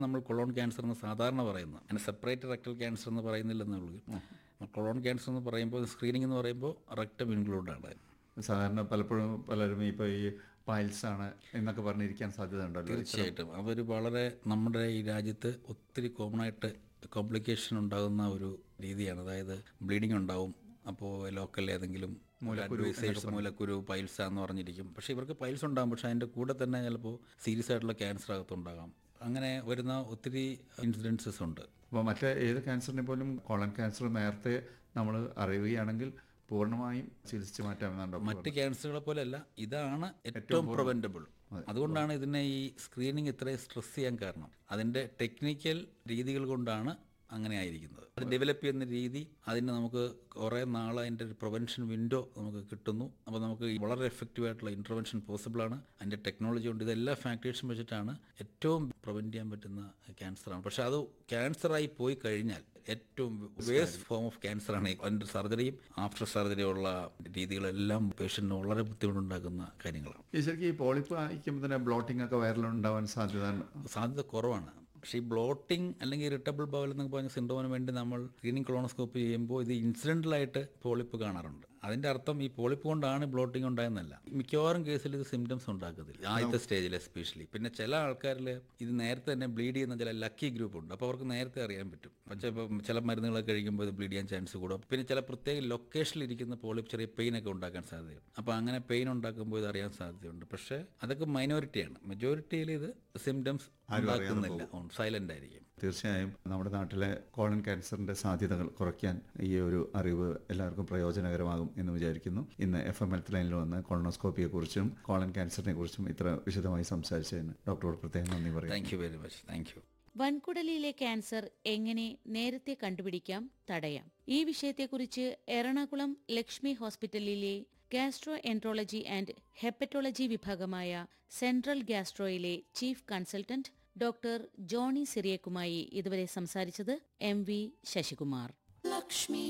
നമ്മൾ Cologne cancer എന്ന് സാധാരണ പറയുന്നത് അതിന് സെപ്പറേറ്റ് റെക്ടൽ ക്യാൻസർ എന്ന് പറയുന്നില്ലെന്നുള്ളൂ കൊളോൺ ക്യാൻസർ എന്ന് പറയുമ്പോൾ സ്ക്രീനിങ് എന്ന് പറയുമ്പോൾ റെക്ടം ഇൻക്ലൂഡ് ആണ് സാധാരണ പലപ്പോഴും പലരും ഇപ്പോൾ ഈ പൈൽസ് ആണ് എന്നൊക്കെ പറഞ്ഞിരിക്കാൻ സാധ്യത ഉണ്ടല്ലോ തീർച്ചയായിട്ടും അതൊരു വളരെ നമ്മുടെ ഈ രാജ്യത്ത് ഒത്തിരി കോമൺ ആയിട്ട് കോംപ്ലിക്കേഷൻ ഉണ്ടാകുന്ന ഒരു രീതിയാണ് അതായത് ബ്ലീഡിംഗ് ഉണ്ടാവും അപ്പോൾ ലോക്കൽ ഏതെങ്കിലും അഡ്വൈസേഴ്സ് മൂലക്കുരു പൈൽസ് എന്ന് പറഞ്ഞിരിക്കും പക്ഷേ ഇവർക്ക് പൈൽസ് ഉണ്ടാകും പക്ഷേ അതിൻ്റെ കൂടെ തന്നെ ചിലപ്പോൾ സീരിയസ് ആയിട്ടുള്ള ക്യാൻസർ അകത്തുണ്ടാകാം അങ്ങനെ വരുന്ന ഒത്തിരി ഇൻസിഡൻസസ് ഉണ്ട് അപ്പോൾ മറ്റേ ഏത് ക്യാൻസറിനെ പോലും കോളൻ ക്യാൻസർ നേരത്തെ നമ്മൾ അറിയുകയാണെങ്കിൽ പൂർണ്ണമായും ചികിത്സിച്ച് മാറ്റാമെന്നാണ് ഡോക്ടർ മറ്റ് ക്യാൻസറുകളെ പോലെയല്ല ഇതാണ് ഏറ്റവും പ്രിവെൻറ്റബിൾ അതുകൊണ്ടാണ് ഇതിനെ ഈ സ്ക്രീനിങ് ഇത്രയും സ്ട്രെസ് ചെയ്യാൻ കാരണം അതിൻ്റെ ടെക്നിക്കൽ രീതികൾ കൊണ്ടാണ് അങ്ങനെ ആയിരിക്കുന്നത് അത് ഡെവലപ്പ് ചെയ്യുന്ന രീതി അതിന് നമുക്ക് കുറേ നാൾ അതിൻ്റെ ഒരു പ്രിവെൻഷൻ വിൻഡോ നമുക്ക് കിട്ടുന്നു അപ്പോൾ നമുക്ക് ഈ വളരെ എഫക്റ്റീവ് ആയിട്ടുള്ള ഇൻ്റർവെൻഷൻ പോസിബിൾ ആണ് അതിൻ്റെ ടെക്നോളജി കൊണ്ട് ഇതെല്ലാ ഫാക്ടേഴ്സും വെച്ചിട്ടാണ് ഏറ്റവും പ്രിവെൻറ്റ് ചെയ്യാൻ പറ്റുന്ന ക്യാൻസറാണ് പക്ഷേ അത് ക്യാൻസറായി പോയി കഴിഞ്ഞാൽ ഏറ്റവും വേസ്റ്റ് ഫോം ഓഫ് ക്യാൻസറാണ് അതിൻ്റെ സർജറിയും ആഫ്റ്റർ സർജറിയുള്ള രീതികളെല്ലാം പേഷ്യൻറ്റിന് വളരെ ബുദ്ധിമുട്ടുണ്ടാക്കുന്ന കാര്യങ്ങളാണ് ഈ ശരിക്കും ഈ പോളിപ്പ് അയക്കുമ്പോൾ തന്നെ ബ്ലോട്ടിംഗ് ഒക്കെ വയറിലുണ്ടാവാൻ സാധ്യത സാധ്യത കുറവാണ് പക്ഷേ ഈ ബ്ലോട്ടിംഗ് അല്ലെങ്കിൽ ഇറിറ്റബിൾ ബവൽ എന്നൊക്കെ പറഞ്ഞ സിൻഡ്രോമിന് വേണ്ടി നമ്മൾ സ്ക്രീനിങ് കൊളോണോസ്കോപ്പി ചെയ്യുമ്പോൾ ഇത് ഇൻസിഡൻ്റലായിട്ട് പോളിപ്പ് കാണാറുണ്ട് അതിൻ്റെ അർത്ഥം ഈ പോളിപ്പ് കൊണ്ടാണ് ബ്ലോട്ടിംഗ് ഉണ്ടായെന്നല്ല മിക്കവാറും കേസിൽ ഇത് സിംറ്റംസ് ഉണ്ടാക്കത്തില്ല ആദ്യത്തെ സ്റ്റേജിൽ എസ്പെഷ്യലി പിന്നെ ചില ആൾക്കാരിൽ ഇത് നേരത്തെ തന്നെ ബ്ലീഡ് ചെയ്യുന്ന ചില ലക്കി ഗ്രൂപ്പ് ഉണ്ട് അപ്പോൾ അവർക്ക് നേരത്തെ അറിയാൻ പറ്റും പക്ഷേ ഇപ്പം ചില മരുന്നുകളൊക്കെ കഴിക്കുമ്പോൾ ഇത് ബ്ലീഡ് ചെയ്യാൻ ചാൻസ് കൂടും പിന്നെ ചില പ്രത്യേക ലൊക്കേഷനിൽ ഇരിക്കുന്ന പോളിപ്പ് ചെറിയ പെയിൻ ഒക്കെ ഉണ്ടാക്കാൻ സാധ്യതയുണ്ട് അപ്പോൾ അങ്ങനെ പെയിൻ ഉണ്ടാക്കുമ്പോൾ ഇത് അറിയാൻ സാധ്യതയുണ്ട് പക്ഷേ അതൊക്കെ മൈനോറിറ്റിയാണ് മെജോറിറ്റിയിൽ ഇത് സിംറ്റംസ് ഉണ്ടാക്കുന്നില്ല സൈലന്റ് ആയിരിക്കും തീർച്ചയായും നമ്മുടെ നാട്ടിലെ കോളൻ ക്യാൻസറിന്റെ സാധ്യതകൾ കുറയ്ക്കാൻ ഈ ഒരു അറിവ് എല്ലാവർക്കും പ്രയോജനകരമാകും എന്ന് വിചാരിക്കുന്നു ഇന്ന് എഫ് എം ഹെൽത്ത് ലൈനിൽ വന്ന് കോളനോസ്കോപ്പിയെ കുറിച്ചും കോളൻ ക്യാൻസറിനെ കുറിച്ചും ഇത്ര വിശദമായി സംസാരിച്ചതിന് ഡോക്ടറോട് പ്രത്യേകം നന്ദി പറയാം thank you very much thank you വൻകുടലിലെ ക്യാൻസർ എങ്ങനെ നേരത്തെ കണ്ടുപിടിക്കാം തടയാം ഈ വിഷയത്തെക്കുറിച്ച് എറണാകുളം ലക്ഷ്മി ഹോസ്പിറ്റലിലെ ഗാസ്ട്രോ എൻട്രോളജി ആൻഡ് ഹെപ്പറ്റോളജി വിഭാഗമായ സെൻട്രൽ ഗാസ്ട്രോയിലെ ചീഫ് കൺസൾട്ടന്റ് ഡോക്ടർ ജോണി സിറിയക്കുമായി ഇതുവരെ സംസാരിച്ചത് എം വി ശശികുമാർ ലക്ഷ്മി